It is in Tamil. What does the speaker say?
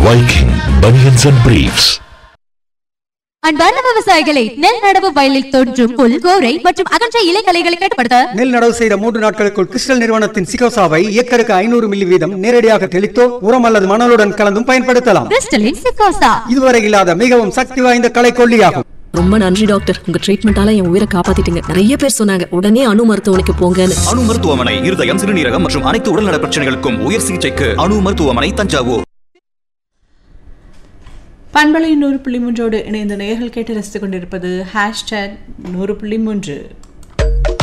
Viking Bunions and Briefs. அன்பார்ந்த விவசாயிகளை நெல் நடவு வயலில் தோன்றும் புல் கோரை மற்றும் அகன்ற இலைகளைகளை கட்டுப்படுத்த நெல் நடவு செய்த மூன்று நாட்களுக்குள் கிறிஸ்டல் நிறுவனத்தின் சிகோசாவை ஏக்கருக்கு ஐநூறு மில்லி வீதம் நேரடியாக தெளித்தோ உரம் அல்லது மணலுடன் கலந்தும் பயன்படுத்தலாம் கிறிஸ்டலின் சிக்கோசா இதுவரை இல்லாத மிகவும் சக்தி வாய்ந்த கலை கொல்லியாகும் ரொம்ப நன்றி டாக்டர் உங்க ட்ரீட்மெண்டால என் உயிரை காப்பாத்திட்டீங்க நிறைய பேர் சொன்னாங்க உடனே அணு மருத்துவமனைக்கு போங்கன்னு அணு மருத்துவமனை இருதயம் சிறுநீரகம் மற்றும் அனைத்து உடல்நல பிரச்சனைகளுக்கும் உயர் சிகிச்சைக்கு அணு மருத்துவமனை தஞ்சாவூர் பண்பலை நூறு புள்ளி மூன்றோடு இணைந்த நேயர்கள் கேட்டு ரசித்துக் கொண்டிருப்பது ஹேஷ்டேக் நூறு புள்ளி மூன்று